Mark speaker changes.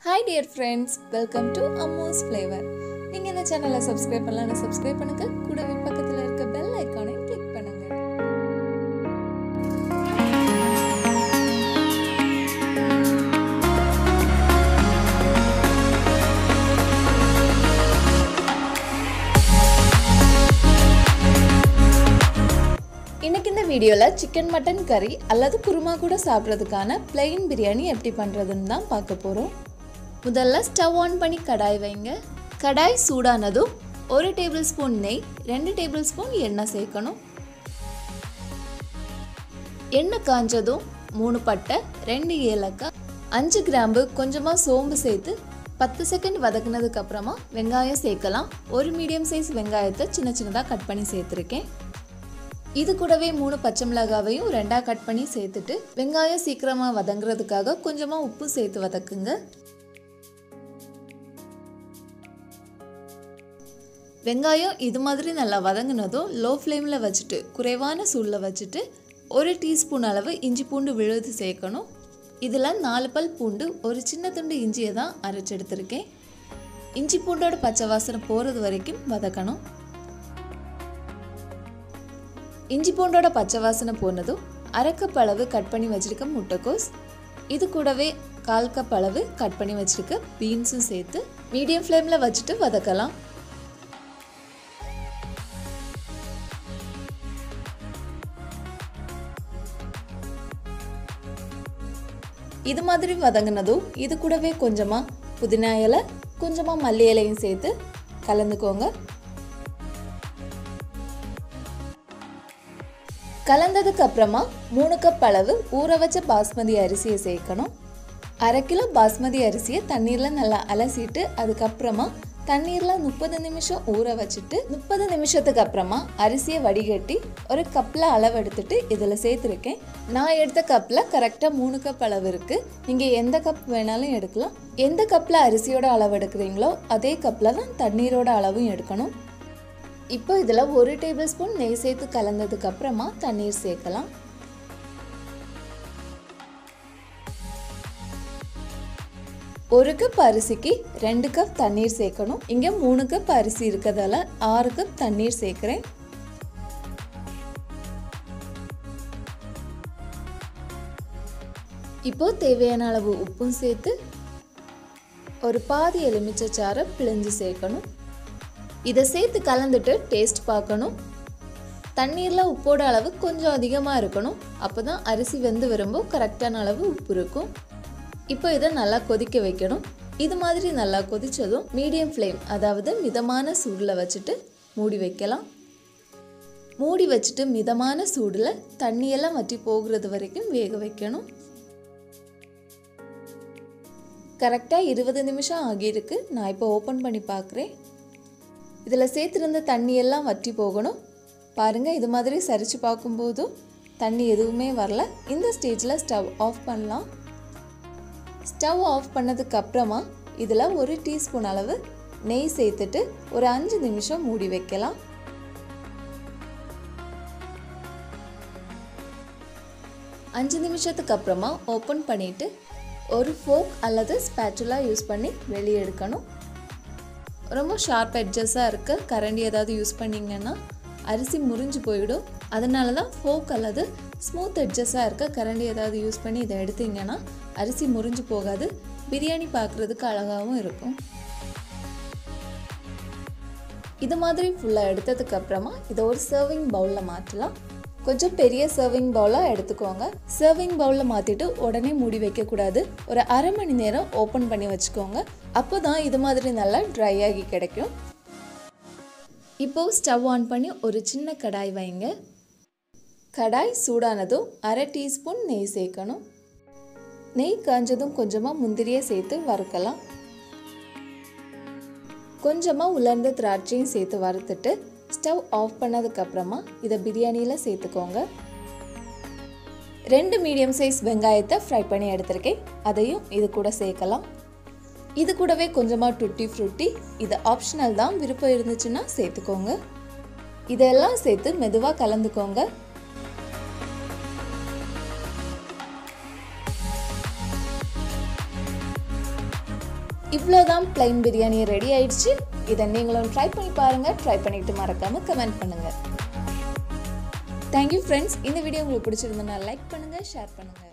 Speaker 1: hi dear friends welcome to Ammo's flavour நீங்கள் இந்த சேனலை சப்ஸ்கிரைப் பண்ணலாம்னு சப்ஸ்கிரைப் பண்ணுங்க கூடவே பக்கத்தில் இருக்க பெல் ஐக்கானையும் கிளிக் பண்ணுங்க இன்னைக்கு இந்த வீடியோவில் சிக்கன் மட்டன் கறி அல்லது குருமா கூட சாப்பிட்றதுக்கான பிளெயின் பிரியாணி எப்படி பண்ணுறதுன்னு தான் பார்க்க போகிறோம் முதல்ல ஸ்டவ் ஆன் பண்ணி கடாய் வைங்க கடாய் சூடானதும் ஒரு டேபிள் ஸ்பூன் நெய் ரெண்டு டேபிள் ஸ்பூன் எண்ணெய் சேர்க்கணும் எண்ணெய் காஞ்சதும் மூணு பட்டை ரெண்டு ஏலக்காய் அஞ்சு கிராம்பு கொஞ்சமாக சோம்பு சேர்த்து பத்து செகண்ட் வதக்குனதுக்கு அப்புறமா வெங்காயம் சேர்க்கலாம் ஒரு மீடியம் சைஸ் வெங்காயத்தை சின்ன சின்னதாக கட் பண்ணி சேர்த்துருக்கேன் இது கூடவே மூணு பச்சை மிளகாவையும் ரெண்டாக கட் பண்ணி சேர்த்துட்டு வெங்காயம் சீக்கிரமாக வதங்குறதுக்காக கொஞ்சமாக உப்பு சேர்த்து வதக்குங்க வெங்காயம் இது மாதிரி நல்லா வதங்கினதும் லோ ஃப்ளேமில் வச்சுட்டு குறைவான சூடில் வச்சுட்டு ஒரு டீஸ்பூன் அளவு இஞ்சி பூண்டு விழுது சேர்க்கணும் இதில் நாலு பல் பூண்டு ஒரு சின்ன துண்டு இஞ்சியை தான் அரைச்சி எடுத்திருக்கேன் இஞ்சி பூண்டோட பச்சை வாசனை போகிறது வரைக்கும் வதக்கணும் இஞ்சி பூண்டோட பச்சை வாசனை போனதும் அரை கப் அளவு கட் பண்ணி வச்சுருக்க முட்டைக்கோஸ் இது கூடவே கால் கப் அளவு கட் பண்ணி வச்சுருக்க பீன்ஸும் சேர்த்து மீடியம் ஃப்ளேமில் வச்சுட்டு வதக்கலாம் இது மாதிரி வதங்கினதும் இது கூடவே கொஞ்சமாக புதினா இலை கொஞ்சமாக மல்லி இலையும் சேர்த்து கலந்துக்கோங்க கலந்ததுக்கு அப்புறமா மூணு கப் அளவு ஊற வச்ச பாஸ்மதி அரிசியை சேர்க்கணும் அரை கிலோ பாஸ்மதி அரிசியை தண்ணீரில் நல்லா அலசிட்டு அதுக்கப்புறமா தண்ணீரில் முப்பது நிமிஷம் ஊற வச்சுட்டு முப்பது நிமிஷத்துக்கு அப்புறமா அரிசியை வடிகட்டி ஒரு கப்பில் அளவு எடுத்துட்டு இதில் சேர்த்துருக்கேன் நான் எடுத்த கப்பில் கரெக்டாக மூணு கப் அளவு இருக்குது நீங்கள் எந்த கப் வேணாலும் எடுக்கலாம் எந்த கப்பில் அரிசியோட அளவு எடுக்கிறீங்களோ அதே கப்பில் தான் தண்ணீரோட அளவும் எடுக்கணும் இப்போ இதில் ஒரு டேபிள் ஸ்பூன் நெய் சேர்த்து கலந்ததுக்கு அப்புறமா தண்ணீர் சேர்க்கலாம் ஒரு கப் அரிசிக்கு ரெண்டு கப் தண்ணீர் சேர்க்கணும் இங்கே மூணு கப் அரிசி இருக்கிறதால ஆறு கப் தண்ணீர் சேர்க்குறேன் இப்போ தேவையான அளவு உப்பும் சேர்த்து ஒரு பாதி எலுமிச்சை சாறை பிழிஞ்சு சேர்க்கணும் இதை சேர்த்து கலந்துட்டு டேஸ்ட் பார்க்கணும் தண்ணீரில் உப்போட அளவு கொஞ்சம் அதிகமாக இருக்கணும் அப்போ தான் அரிசி வெந்து வரும்போது கரெக்டான அளவு உப்பு இருக்கும் இப்போ இதை நல்லா கொதிக்க வைக்கணும் இது மாதிரி நல்லா கொதித்ததும் மீடியம் ஃப்ளேம் அதாவது மிதமான சூடில் வச்சுட்டு மூடி வைக்கலாம் மூடி வச்சுட்டு மிதமான சூடில் தண்ணியெல்லாம் வற்றி போகிறது வரைக்கும் வேக வைக்கணும் கரெக்டாக இருபது நிமிஷம் ஆகியிருக்கு நான் இப்போ ஓப்பன் பண்ணி பார்க்குறேன் இதில் சேர்த்துருந்த தண்ணியெல்லாம் வற்றி போகணும் பாருங்கள் இது மாதிரி சரித்து பார்க்கும்போதும் தண்ணி எதுவுமே வரல இந்த ஸ்டேஜில் ஸ்டவ் ஆஃப் பண்ணலாம் ஸ்டவ் ஆஃப் பண்ணதுக்கு அப்புறமா இதில் ஒரு டீஸ்பூன் அளவு நெய் சேர்த்துட்டு ஒரு அஞ்சு நிமிஷம் மூடி வைக்கலாம் அஞ்சு நிமிஷத்துக்கு அப்புறமா ஓப்பன் பண்ணிவிட்டு ஒரு ஃபோக் அல்லது ஸ்பேச்சுலா யூஸ் பண்ணி வெளியே எடுக்கணும் ரொம்ப ஷார்ப் எட்ஜஸாக இருக்க கரண்டி ஏதாவது யூஸ் பண்ணிங்கன்னா அரிசி முறிஞ்சு போயிடும் அதனால தான் ஃபோக் அல்லது ஸ்மூத் எட்ஜஸாக இருக்க கரண்டி ஏதாவது யூஸ் பண்ணி இதை எடுத்தீங்கன்னா அரிசி முறிஞ்சு போகாது பிரியாணி பார்க்குறதுக்கு அழகாகவும் இருக்கும் இது மாதிரி ஃபுல்லாக எடுத்ததுக்கு அப்புறமா இதை ஒரு சர்விங் பவுலில் மாற்றலாம் கொஞ்சம் பெரிய சர்விங் பவுலாக எடுத்துக்கோங்க சர்விங் பவுலில் மாற்றிட்டு உடனே மூடி வைக்கக்கூடாது ஒரு அரை மணி நேரம் ஓப்பன் பண்ணி வச்சுக்கோங்க அப்போ தான் இது மாதிரி நல்லா ட்ரை ஆகி கிடைக்கும் இப்போது ஸ்டவ் ஆன் பண்ணி ஒரு சின்ன கடாய் வைங்க கடாய் சூடானதும் அரை டீஸ்பூன் நெய் சேர்க்கணும் நெய் காஞ்சதும் கொஞ்சமாக முந்திரியை சேர்த்து வறுக்கலாம் கொஞ்சமாக உலர்ந்த திராட்சையும் சேர்த்து வறுத்துட்டு ஸ்டவ் ஆஃப் பண்ணதுக்கப்புறமா இதை பிரியாணியில் சேர்த்துக்கோங்க ரெண்டு மீடியம் சைஸ் வெங்காயத்தை ஃப்ரை பண்ணி எடுத்திருக்கேன் அதையும் இது கூட சேர்க்கலாம் இது கூடவே கொஞ்சமாக டுட்டி ஃப்ரூட்டி இது ஆப்ஷனல் தான் விருப்பம் இருந்துச்சுன்னா சேர்த்துக்கோங்க இதெல்லாம் சேர்த்து மெதுவாக கலந்துக்கோங்க இவ்வளோதான் பிளைன் பிரியாணி ரெடி ஆயிடுச்சு இதை நீங்களும் ட்ரை பண்ணி பாருங்கள் ட்ரை பண்ணிட்டு மறக்காமல் கமெண்ட் பண்ணுங்கள் தேங்க்யூ ஃப்ரெண்ட்ஸ் இந்த வீடியோ உங்களுக்கு பிடிச்சிருந்தனா லைக் பண்ணுங்கள் ஷேர் பண்ணுங்கள்